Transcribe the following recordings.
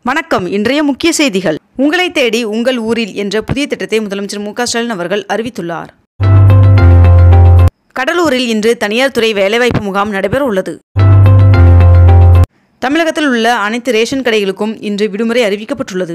வணக்கம் இன்றைய முக்கிய செய்திகள் உங்களை தேடி உங்கள் ஊரில் என்ற புதிய திட்டத்தை முதலமைச்சர் மு க ஸ்டாலின் அவர்கள் அறிவித்துள்ளார் கடலூரில் இன்று தனியார் துறை வேலைவாய்ப்பு முகாம் நடைபெற உள்ளது தமிழகத்தில் உள்ள அனைத்து ரேஷன் கடைகளுக்கும் இன்று விடுமுறை அறிவிக்கப்பட்டுள்ளது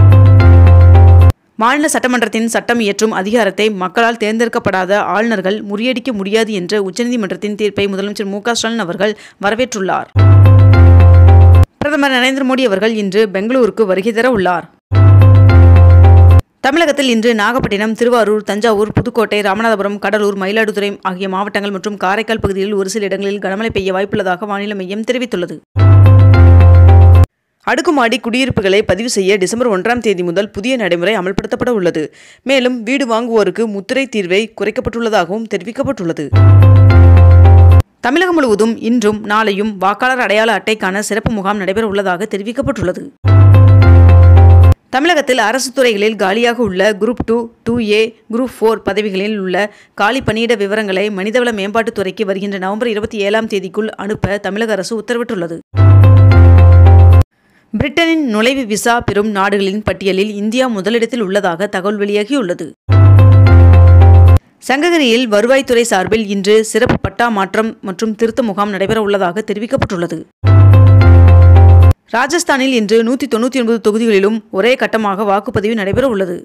மாநில சட்டமன்றத்தின் சட்டம் இயற்றும் அதிகாரத்தை மக்களால் தேர்ந்தெடுக்கப்படாத ஆளுநர்கள் முறியடிக்க முடியாது என்ற உச்சநீதிமன்றத்தின் தீர்ப்பை முதலமைச்சர் மு க ஸ்டாலின் அவர்கள் வரவேற்றுள்ளார் பிரதமர் நரேந்திர மோடி அவர்கள் இன்று பெங்களூருக்கு வருகை தர உள்ளார் தமிழகத்தில் இன்று நாகப்பட்டினம் திருவாரூர் தஞ்சாவூர் புதுக்கோட்டை ராமநாதபுரம் கடலூர் மயிலாடுதுறை ஆகிய மாவட்டங்கள் மற்றும் காரைக்கால் பகுதியில் ஒரு சில இடங்களில் கனமழை பெய்ய வாய்ப்புள்ளதாக வானிலை மையம் தெரிவித்துள்ளது அடுக்குமாடி குடியிருப்புகளை பதிவு செய்ய டிசம்பர் ஒன்றாம் தேதி முதல் புதிய நடைமுறை அமல்படுத்தப்பட உள்ளது மேலும் வீடு வாங்குவோருக்கு முத்திரை தீர்வை குறைக்கப்பட்டுள்ளதாகவும் தெரிவிக்கப்பட்டுள்ளது தமிழகம் முழுவதும் இன்றும் நாளையும் வாக்காளர் அடையாள அட்டைக்கான சிறப்பு முகாம் நடைபெற உள்ளதாக தெரிவிக்கப்பட்டுள்ளது தமிழகத்தில் அரசு துறைகளில் காலியாக உள்ள group two two A group four பதவிகளில் உள்ள காலி பணியிட விவரங்களை மனிதவள மேம்பாட்டுத்துறைக்கு வருகின்ற நவம்பர் இருபத்தி ஏழாம் தேதிக்குள் அனுப்ப தமிழக அரசு உத்தரவிட்டுள்ளது பிரிட்டனின் நுழைவு விசா பெறும் நாடுகளின் பட்டியலில் இந்தியா முதலிடத்தில் உள்ளதாக தகவல் வெளியாகியுள்ளது சங்ககிரியில் வருவாய்த்துறை சார்பில் இன்று சிறப்பு பட்டா மாற்றம் மற்றும் திருத்த முகாம் நடைபெற உள்ளதாக தெரிவிக்கப்பட்டுள்ளது ராஜஸ்தானில் இன்று நூற்றி தொண்ணூற்றி ஒன்பது தொகுதிகளிலும் ஒரே கட்டமாக வாக்குப்பதிவு நடைபெற உள்ளது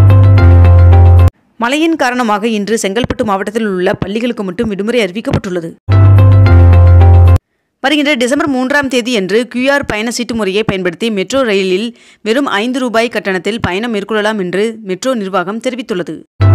மழையின் காரணமாக இன்று செங்கல்பட்டு மாவட்டத்தில் உள்ள பள்ளிகளுக்கு மட்டும் விடுமுறை அறிவிக்கப்பட்டுள்ளது வருகின்ற டிசம்பர் மூன்றாம் தேதி அன்று கியூஆர் பயண சீட்டு முறையை பயன்படுத்தி மெட்ரோ ரயிலில் வெறும் ஐந்து ரூபாய் கட்டணத்தில் பயணம் மேற்கொள்ளலாம் என்று மெட்ரோ நிர்வாகம் தெரிவித்துள்ளது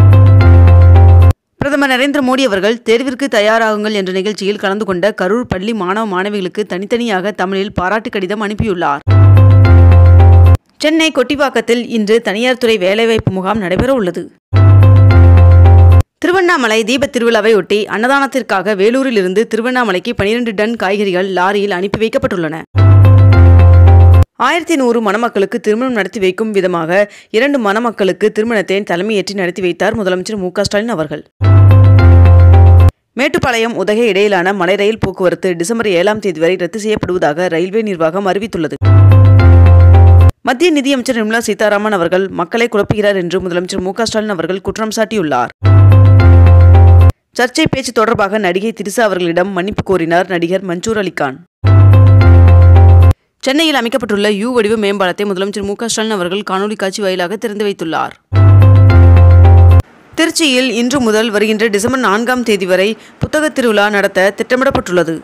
பிரதமர் நரேந்திர மோடி அவர்கள் தேர்விற்கு தயாராகுங்கள் என்ற நிகழ்ச்சியில் கலந்து கொண்ட கரூர் பள்ளி மாணவ மாணவிகளுக்கு தனித்தனியாக தமிழில் பாராட்டு கடிதம் அனுப்பியுள்ளார் சென்னை கொட்டிவாக்கத்தில் இன்று தனியார் துறை வேலைவாய்ப்பு முகாம் நடைபெற உள்ளது திருவண்ணாமலை தீபத் திருவிழாவையொட்டி அன்னதானத்திற்காக வேலூரில் இருந்து திருவண்ணாமலைக்கு பனிரெண்டு டன் காய்கறிகள் லாரியில் அனுப்பி வைக்கப்பட்டுள்ளன ஆயிரத்தி நூறு மணமக்களுக்கு திருமணம் நடத்தி வைக்கும் விதமாக இரண்டு மணமக்களுக்கு திருமணத்தை தலைமையேற்றி நடத்தி வைத்தார் முதலமைச்சர் மு ஸ்டாலின் அவர்கள் மேட்டுப்பாளையம் உதகை இடையிலான மலை ரயில் போக்குவரத்து டிசம்பர் ஏழாம் தேதி வரை ரத்து செய்யப்படுவதாக ரயில்வே நிர்வாகம் அறிவித்துள்ளது மத்திய நிதியமைச்சர் நிர்மலா சீதாராமன் அவர்கள் மக்களை குழப்புகிறார் என்று முதலமைச்சர் மு ஸ்டாலின் அவர்கள் குற்றம் சாட்டியுள்ளார் சர்ச்சை பேச்சு தொடர்பாக நடிகை திரிசா அவர்களிடம் மன்னிப்பு கோரினார் நடிகர் மன்சூர் அலிகான் சென்னையில் அமைக்கப்பட்டுள்ள யூ வடிவ மேம்பாலத்தை முதலமைச்சர் மு ஸ்டாலின் அவர்கள் காணொலி காட்சி வாயிலாக திறந்து வைத்துள்ளார் திருச்சியில் இன்று முதல் வருகின்ற டிசம்பர் நான்காம் தேதி வரை புத்தக திருவிழா நடத்த திட்டமிடப்பட்டுள்ளது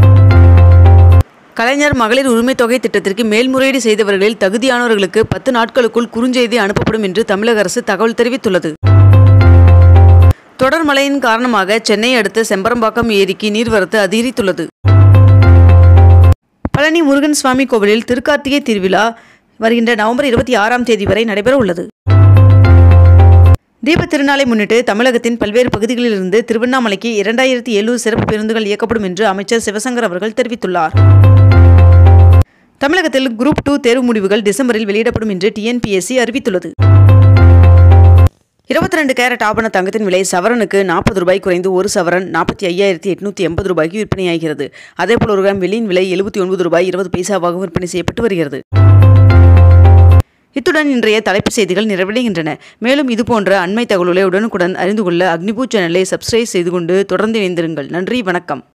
கலைஞர் மகளிர் உரிமை தொகை திட்டத்திற்கு மேல்முறையீடு செய்தவர்களில் தகுதியானவர்களுக்கு பத்து நாட்களுக்குள் குறுஞ்செய்தி அனுப்பப்படும் என்று தமிழக அரசு தகவல் தெரிவித்துள்ளது தொடர் மழையின் காரணமாக சென்னை அடுத்த செம்பரம்பாக்கம் ஏரிக்கு நீர்வரத்து அதிகரித்துள்ளது பழனி முருகன் சுவாமி கோவிலில் திருக்கார்த்திகை திருவிழா வருகின்ற நவம்பர் இருபத்தி ஆறாம் தேதி வரை நடைபெற உள்ளது தீபத் திருநாளை முன்னிட்டு தமிழகத்தின் பல்வேறு பகுதிகளிலிருந்து திருவண்ணாமலைக்கு இரண்டாயிரத்தி எழுநூறு சிறப்பு பேருந்துகள் இயக்கப்படும் என்று அமைச்சர் சிவசங்கர் அவர்கள் தெரிவித்துள்ளார் தமிழகத்தில் குரூப் டூ தேர்வு முடிவுகள் டிசம்பரில் வெளியிடப்படும் என்று டிஎன்பிஎஸ்சி அறிவித்துள்ளது இருபத்தி ரெண்டு கேரட் ஆபண தங்கத்தின் விலை சவரனுக்கு நாற்பது ரூபாய் குறைந்து ஒரு சவரன் நாற்பத்தி ஐயாயிரத்தி எட்நூற்றி எண்பது ரூபாய்க்கு விற்பனையாகிறது அதேபோல் ஒரு கிராம் வெள்ளியின் விலை எழுபத்தி ஒன்பது ரூபாய் இருபது பைசாவாக விற்பனை செய்யப்பட்டு வருகிறது இத்துடன் இன்றைய தலைப்புச் செய்திகள் நிறைவடைகின்றன மேலும் இதுபோன்ற அண்மை தகவல்களை உடனுக்குடன் அறிந்து கொள்ள அக்னிபூ சேனலை சப்ஸ்கிரைப் செய்து கொண்டு தொடர்ந்து இணைந்திருங்கள் நன்றி வணக்கம்